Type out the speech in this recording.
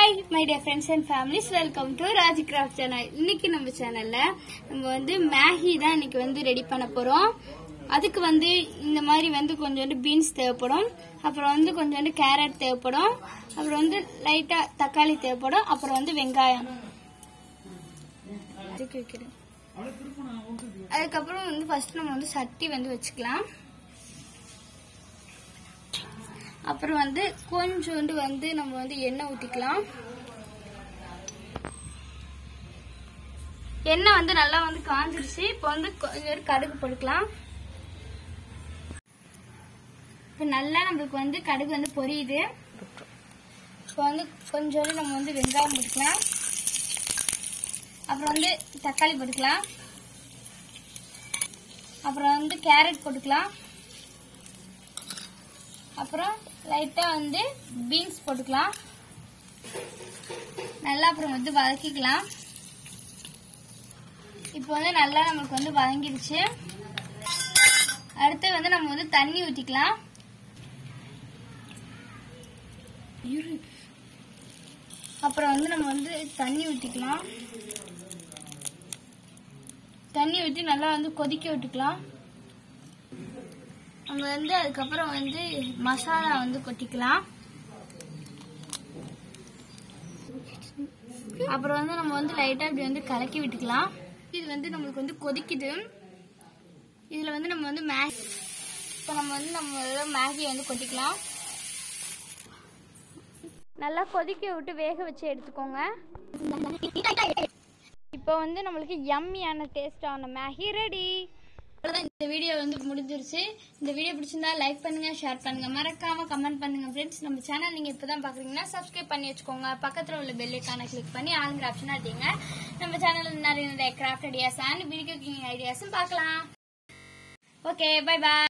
hi my dear friends and families welcome to Raj craft channel இன்னைக்கு நம்ம சேனல்ல நம்ம வந்து மேகி தான் இன்னைக்கு வந்து ரெடி பண்ண போறோம் அதுக்கு வந்து இந்த மாதிரி வந்து கொஞ்சோண்டு பீன்ஸ் தேவைப்படும் அப்புறம் வந்து கொஞ்சோண்டு கேரட் தேவைப்படும் அப்புறம் வந்து லைட்டா தக்காளி தேவைப்படும் அப்புறம் வந்து வெங்காயம் அதுக்கு வைக்கிறேன் அதுக்கப்புறம் வந்து ஃபர்ஸ்ட் நம்ம வந்து சட்டி வந்து வச்சுக்கலாம் அப்புறம் வந்து கொஞ்சோண்டு வந்து நம்ம வந்து எண்ணெய் ஊத்திக்கலாம் எண்ணெய் வந்து நல்லா வந்து காஞ்சிருச்சு இப்போ வந்து கொஞ்சம் கடுகு போட்டுக்கலாம் இப்போ நல்லா நம்மளுக்கு வந்து கடுகு வந்து பொரியுது இப்போ வந்து கொஞ்சோண்டு நம்ம வந்து வெங்காயம் போட்டுக்கலாம் அப்புறம் வந்து தக்காளி போட்டுக்கலாம் அப்புறம் வந்து கேரட் போட்டுக்கலாம் அப்புறம் லைட்டா வந்து பீன்ஸ் போட்டுக்கலாம் நல்லா அப்புறம் வந்து வதக்கிக்கலாம் இப்போ வந்து நல்லா நமக்கு வந்து வதங்கிடுச்சு அடுத்து வந்து நம்ம வந்து தண்ணி ஊற்றிக்கலாம் அப்புறம் வந்து நம்ம வந்து தண்ணி ஊற்றிக்கலாம் தண்ணி ஊற்றி நல்லா வந்து கொதிக்க விட்டுக்கலாம் நம்ம வந்து அதுக்கப்புறம் வந்து மசாலா வந்து கொட்டிக்கலாம் அப்புறம் வந்து நம்ம வந்து லைட்டா இப்படி வந்து கலக்கி விட்டுக்கலாம் இது வந்து நம்மளுக்கு வந்து கொதிக்குது இதுல வந்து நம்ம வந்து மேகி இப்போ நம்ம வந்து நம்ம மேகியை வந்து கொட்டிக்கலாம் நல்லா கொதிக்க விட்டு வேக வச்சு எடுத்துக்கோங்க இப்போ வந்து நம்மளுக்கு யம்மியான டேஸ்டான மேகி ரெடி அவ்வளோதான் இந்த வீடியோ வந்து முடிஞ்சிருச்சு இந்த வீடியோ பிடிச்சிருந்தா லைக் பண்ணுங்க ஷேர் பண்ணுங்க மறக்காம கமெண்ட் பண்ணுங்க ஃப்ரெண்ட்ஸ் நம்ம சேனல் நீங்க இப்பதான் பாக்குறீங்கன்னா சப்ஸ்கிரைப் பண்ணி வச்சுக்கோங்க பக்கத்துல உள்ள பெல் ஐக்கான கிளிக் பண்ணி ஆளுங்கிற ஆப்ஷன் அடிங்க நம்ம சேனல்ல நிறைய நிறைய craft ideas and video cooking ஐடியாஸும் பார்க்கலாம் ஓகே பை பாய்